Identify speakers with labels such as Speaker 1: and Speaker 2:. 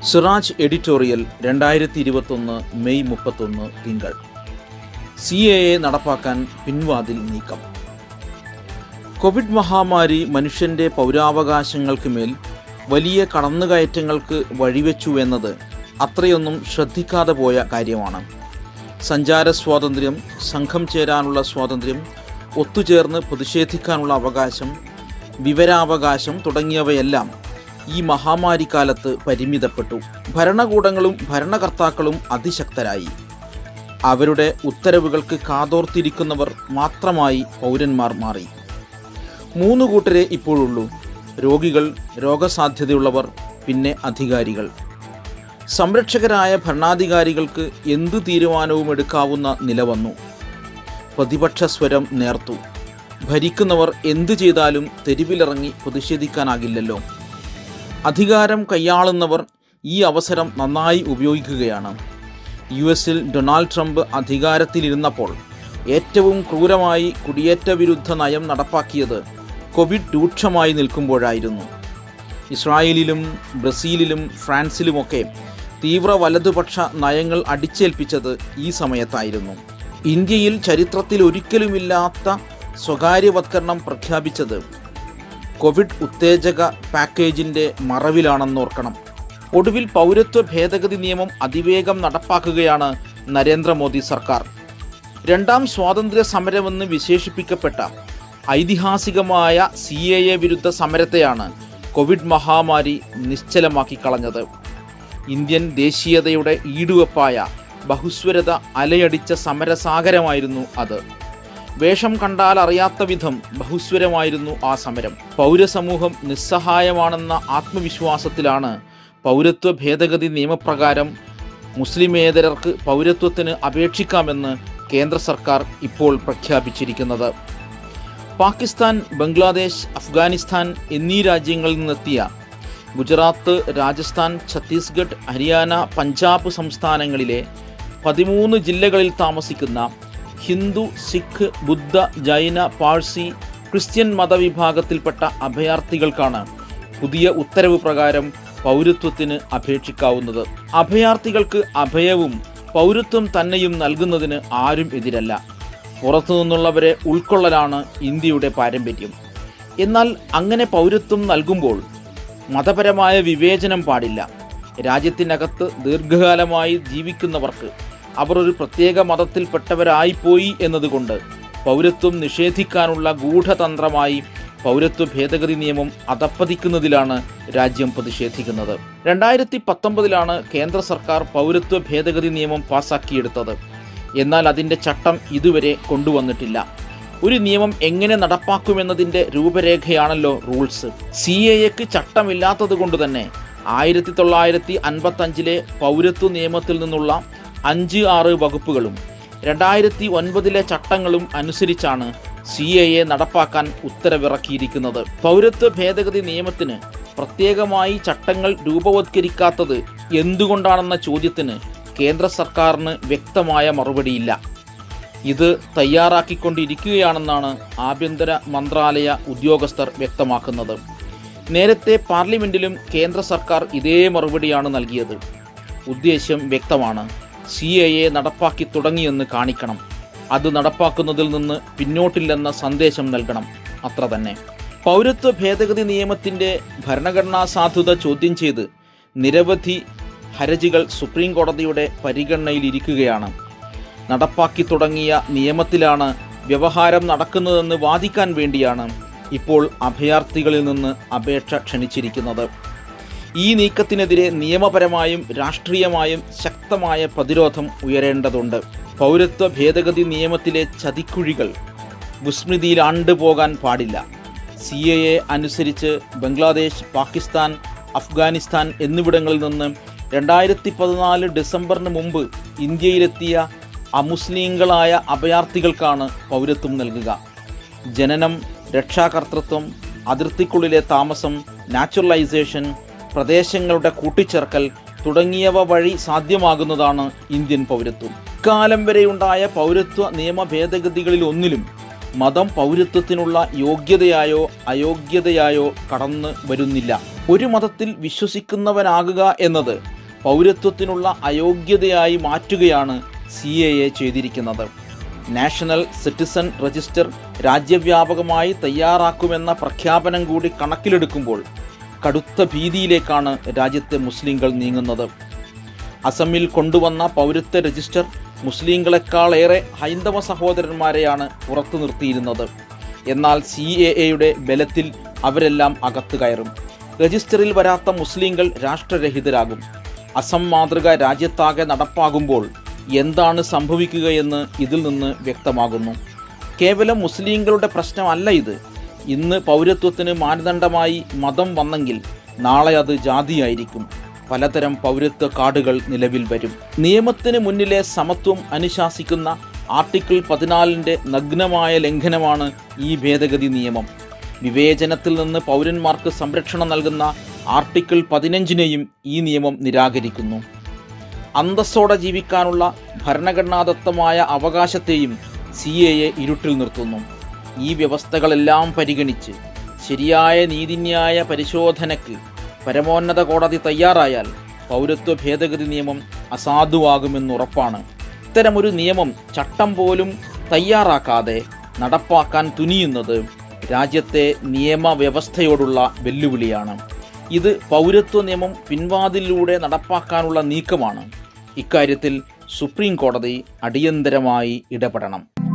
Speaker 1: Siraj editorial രണ്ടായിരത്തി ഇരുപത്തൊന്ന് May മുപ്പത്തൊന്ന് തിങ്കൾ സി എ എ നടപ്പാക്കാൻ പിൻവാതിൽ നീക്കം കോവിഡ് മഹാമാരി മനുഷ്യൻ്റെ പൗരാവകാശങ്ങൾക്ക് മേൽ വലിയ കടന്നുകയറ്റങ്ങൾക്ക് വഴിവെച്ചു എന്നത് അത്രയൊന്നും ശ്രദ്ധിക്കാതെ പോയ കാര്യമാണ് സഞ്ചാര സ്വാതന്ത്ര്യം സംഘം ചേരാനുള്ള സ്വാതന്ത്ര്യം ഒത്തുചേർന്ന് പ്രതിഷേധിക്കാനുള്ള അവകാശം വിവരാവകാശം തുടങ്ങിയവയെല്ലാം ഈ മഹാമാരിക്കാലത്ത് പരിമിതപ്പെട്ടു ഭരണകൂടങ്ങളും ഭരണകർത്താക്കളും അതിശക്തരായി അവരുടെ ഉത്തരവുകൾക്ക് കാതോർത്തിരിക്കുന്നവർ മാത്രമായി പൗരന്മാർ മാറി മൂന്ന് കൂട്ടരെ ഇപ്പോഴുള്ളൂ രോഗികൾ രോഗസാധ്യതയുള്ളവർ പിന്നെ അധികാരികൾ സംരക്ഷകരായ ഭരണാധികാരികൾക്ക് എന്തു തീരുമാനവും എടുക്കാവുന്ന നില വന്നു പ്രതിപക്ഷ സ്വരം നേർത്തു ഭരിക്കുന്നവർ എന്തു ചെയ്താലും തെരുവിലിറങ്ങി പ്രതിഷേധിക്കാനാകില്ലല്ലോ അധികാരം കൈയാളുന്നവർ ഈ അവസരം നന്നായി ഉപയോഗിക്കുകയാണ് യു എസിൽ ഡൊണാൾഡ് ട്രംപ് അധികാരത്തിലിരുന്നപ്പോൾ ഏറ്റവും ക്രൂരമായി കുടിയേറ്റ വിരുദ്ധ നയം നടപ്പാക്കിയത് കോവിഡ് രൂക്ഷമായി നിൽക്കുമ്പോഴായിരുന്നു ഇസ്രായേലിലും ബ്രസീലിലും ഫ്രാൻസിലുമൊക്കെ തീവ്ര വലതുപക്ഷ നയങ്ങൾ അടിച്ചേൽപ്പിച്ചത് ഈ സമയത്തായിരുന്നു ഇന്ത്യയിൽ ചരിത്രത്തിൽ ഒരിക്കലുമില്ലാത്ത സ്വകാര്യവത്കരണം പ്രഖ്യാപിച്ചത് കോവിഡ് ഉത്തേജക പാക്കേജിൻ്റെ മറവിലാണെന്നോർക്കണം ഒടുവിൽ പൗരത്വ ഭേദഗതി നിയമം അതിവേഗം നടപ്പാക്കുകയാണ് നരേന്ദ്രമോദി സർക്കാർ രണ്ടാം സ്വാതന്ത്ര്യ സമരമെന്ന് വിശേഷിപ്പിക്കപ്പെട്ട ഐതിഹാസികമായ സി എ എ വിരുദ്ധ സമരത്തെയാണ് കോവിഡ് മഹാമാരി നിശ്ചലമാക്കി കളഞ്ഞത് ഇന്ത്യൻ ദേശീയതയുടെ ഈടുവെപ്പായ ബഹുസ്വരത അലയടിച്ച സമരസാഗരമായിരുന്നു അത് വേഷം കണ്ടാൽ അറിയാത്ത വിധം ബഹുസ്വരമായിരുന്നു ആ സമരം പൗരസമൂഹം നിസ്സഹായമാണെന്ന ആത്മവിശ്വാസത്തിലാണ് പൗരത്വ ഭേദഗതി നിയമപ്രകാരം മുസ്ലിമേതരർക്ക് പൗരത്വത്തിന് അപേക്ഷിക്കാമെന്ന് കേന്ദ്ര സർക്കാർ ഇപ്പോൾ പ്രഖ്യാപിച്ചിരിക്കുന്നത് പാകിസ്ഥാൻ ബംഗ്ലാദേശ് അഫ്ഗാനിസ്ഥാൻ എന്നീ രാജ്യങ്ങളിൽ നിന്നെത്തിയ ഗുജറാത്ത് രാജസ്ഥാൻ ഛത്തീസ്ഗഡ് ഹരിയാന പഞ്ചാബ് സംസ്ഥാനങ്ങളിലെ പതിമൂന്ന് ജില്ലകളിൽ താമസിക്കുന്ന ഹിന്ദു സിഖ് ബുദ്ധ ജൈന പാഴ്സി ക്രിസ്ത്യൻ മതവിഭാഗത്തിൽപ്പെട്ട അഭയാർത്ഥികൾക്കാണ് പുതിയ ഉത്തരവ് പ്രകാരം പൗരത്വത്തിന് അപേക്ഷിക്കാവുന്നത് അഭയാർത്ഥികൾക്ക് അഭയവും പൗരത്വം തന്നെയും നൽകുന്നതിന് ആരും എതിരല്ല പുറത്തു നിന്നുള്ളവരെ ഉൾക്കൊള്ളലാണ് ഇന്ത്യയുടെ പാരമ്പര്യം എന്നാൽ അങ്ങനെ പൗരത്വം നൽകുമ്പോൾ മതപരമായ വിവേചനം പാടില്ല രാജ്യത്തിനകത്ത് ദീർഘകാലമായി ജീവിക്കുന്നവർക്ക് അവർ ഒരു പ്രത്യേക മതത്തിൽപ്പെട്ടവരായിപ്പോയി എന്നതുകൊണ്ട് പൗരത്വം നിഷേധിക്കാനുള്ള ഗൂഢതന്ത്രമായി പൗരത്വ ഭേദഗതി നിയമം അധപ്പതിക്കുന്നതിലാണ് രാജ്യം പ്രതിഷേധിക്കുന്നത് രണ്ടായിരത്തി പത്തൊമ്പതിലാണ് കേന്ദ്ര സർക്കാർ പൗരത്വ ഭേദഗതി നിയമം പാസാക്കിയെടുത്തത് എന്നാൽ അതിൻ്റെ ചട്ടം ഇതുവരെ കൊണ്ടുവന്നിട്ടില്ല ഒരു നിയമം എങ്ങനെ നടപ്പാക്കുമെന്നതിൻ്റെ രൂപരേഖയാണല്ലോ റൂൾസ് സി എ എക്ക് ചട്ടമില്ലാത്തത് കൊണ്ട് തന്നെ ആയിരത്തി തൊള്ളായിരത്തി അൻപത്തഞ്ചിലെ പൗരത്വ നിയമത്തിൽ നിന്നുള്ള അഞ്ച് ആറ് വകുപ്പുകളും രണ്ടായിരത്തി ഒൻപതിലെ ചട്ടങ്ങളും അനുസരിച്ചാണ് സി എ എ നടപ്പാക്കാൻ ഉത്തരവിറക്കിയിരിക്കുന്നത് പൗരത്വ ഭേദഗതി നിയമത്തിന് പ്രത്യേകമായി ചട്ടങ്ങൾ രൂപവത്കരിക്കാത്തത് എന്തുകൊണ്ടാണെന്ന ചോദ്യത്തിന് കേന്ദ്ര സർക്കാരിന് വ്യക്തമായ മറുപടിയില്ല ഇത് തയ്യാറാക്കിക്കൊണ്ടിരിക്കുകയാണെന്നാണ് ആഭ്യന്തര മന്ത്രാലയ ഉദ്യോഗസ്ഥർ വ്യക്തമാക്കുന്നത് നേരത്തെ പാർലമെന്റിലും കേന്ദ്ര സർക്കാർ ഇതേ മറുപടിയാണ് നൽകിയത് ഉദ്ദേശ്യം വ്യക്തമാണ് സി എ എ നടപ്പാക്കി തുടങ്ങിയെന്ന് കാണിക്കണം അത് നടപ്പാക്കുന്നതിൽ നിന്ന് പിന്നോട്ടില്ലെന്ന സന്ദേശം നൽകണം അത്ര തന്നെ പൗരത്വ ഭേദഗതി നിയമത്തിൻ്റെ ഭരണഘടനാ സാധുത ചോദ്യം ചെയ്ത് നിരവധി ഹർജികൾ സുപ്രീം കോടതിയുടെ പരിഗണനയിലിരിക്കുകയാണ് നടപ്പാക്കി തുടങ്ങിയ നിയമത്തിലാണ് വ്യവഹാരം നടക്കുന്നതെന്ന് വാദിക്കാൻ വേണ്ടിയാണ് ഇപ്പോൾ അഭയാർത്ഥികളിൽ നിന്ന് അപേക്ഷ ക്ഷണിച്ചിരിക്കുന്നത് ഈ നീക്കത്തിനെതിരെ നിയമപരമായും രാഷ്ട്രീയമായും ശക്തമായ പ്രതിരോധം ഉയരേണ്ടതുണ്ട് പൗരത്വ ഭേദഗതി നിയമത്തിലെ ചതിക്കുഴികൾ വിസ്മൃതിയിൽ ആണ്ടുപോകാൻ പാടില്ല സി എ എ അനുസരിച്ച് ബംഗ്ലാദേശ് പാകിസ്ഥാൻ അഫ്ഗാനിസ്ഥാൻ എന്നിവിടങ്ങളിൽ നിന്ന് രണ്ടായിരത്തി പതിനാല് ഡിസംബറിന് മുമ്പ് ഇന്ത്യയിലെത്തിയ അമുസ്ലിങ്ങളായ അഭയാർത്ഥികൾക്കാണ് പൗരത്വം നൽകുക ജനനം രക്ഷാകർതൃത്വം അതിർത്തിക്കുള്ളിലെ താമസം നാച്ചുറലൈസേഷൻ പ്രദേശങ്ങളുടെ കൂട്ടിച്ചേർക്കൽ തുടങ്ങിയവ വഴി സാധ്യമാകുന്നതാണ് ഇന്ത്യൻ പൗരത്വം ഇക്കാലം വരെയുണ്ടായ പൗരത്വ നിയമ ഭേദഗതികളിൽ ഒന്നിലും മതം പൗരത്വത്തിനുള്ള യോഗ്യതയായോ അയോഗ്യതയായോ കടന്നു വരുന്നില്ല ഒരു മതത്തിൽ വിശ്വസിക്കുന്നവനാകുക എന്നത് പൗരത്വത്തിനുള്ള അയോഗ്യതയായി മാറ്റുകയാണ് സി എ എ ചെയ്തിരിക്കുന്നത് നാഷണൽ സിറ്റിസൺ രജിസ്റ്റർ രാജ്യവ്യാപകമായി തയ്യാറാക്കുമെന്ന പ്രഖ്യാപനം കൂടി കണക്കിലെടുക്കുമ്പോൾ കടുത്ത ഭീതിയിലേക്കാണ് രാജ്യത്തെ മുസ്ലിങ്ങൾ നീങ്ങുന്നത് അസമിൽ കൊണ്ടുവന്ന പൗരത്വ രജിസ്റ്റർ മുസ്ലിങ്ങളെക്കാളേറെ ഹൈന്ദവ സഹോദരന്മാരെയാണ് പുറത്തു നിർത്തിയിരുന്നത് എന്നാൽ സി എ എയുടെ ബലത്തിൽ അവരെല്ലാം അകത്തു കയറും രജിസ്റ്ററിൽ വരാത്ത മുസ്ലിങ്ങൾ രാഷ്ട്രരഹിതരാകും അസം മാതൃക രാജ്യത്താകെ നടപ്പാകുമ്പോൾ എന്താണ് സംഭവിക്കുകയെന്ന് ഇതിൽ നിന്ന് വ്യക്തമാകുന്നു കേവലം മുസ്ലിങ്ങളുടെ പ്രശ്നമല്ല ഇത് ഇന്ന് പൗരത്വത്തിന് മാനദണ്ഡമായി മതം വന്നെങ്കിൽ നാളെ അത് ജാതിയായിരിക്കും പലതരം പൗരത്വ കാർഡുകൾ നിലവിൽ വരും നിയമത്തിന് മുന്നിലെ സമത്വം അനുശാസിക്കുന്ന ആർട്ടിക്കിൾ പതിനാലിൻ്റെ നഗ്നമായ ലംഘനമാണ് ഈ ഭേദഗതി നിയമം വിവേചനത്തിൽ നിന്ന് പൗരന്മാർക്ക് സംരക്ഷണം നൽകുന്ന ആർട്ടിക്കിൾ പതിനഞ്ചിനെയും ഈ നിയമം നിരാകരിക്കുന്നു അന്തസ്സോടെ ജീവിക്കാനുള്ള ഭരണഘടനാദത്തമായ അവകാശത്തെയും സി എ എ ഇരുട്ടിൽ നിർത്തുന്നു ഈ വ്യവസ്ഥകളെല്ലാം പരിഗണിച്ച് ശരിയായ നീതിന്യായ പരിശോധനയ്ക്ക് പരമോന്നത കോടതി തയ്യാറായാൽ പൗരത്വ ഭേദഗതി നിയമം അസാധുവാകുമെന്നുറപ്പാണ് ഇത്തരമൊരു നിയമം ചട്ടം പോലും തയ്യാറാക്കാതെ നടപ്പാക്കാൻ തുനിയുന്നത് രാജ്യത്തെ നിയമവ്യവസ്ഥയോടുള്ള വെല്ലുവിളിയാണ് ഇത് പൗരത്വ നിയമം പിൻവാതിലൂടെ നടപ്പാക്കാനുള്ള നീക്കമാണ് ഇക്കാര്യത്തിൽ സുപ്രീം കോടതി അടിയന്തരമായി ഇടപെടണം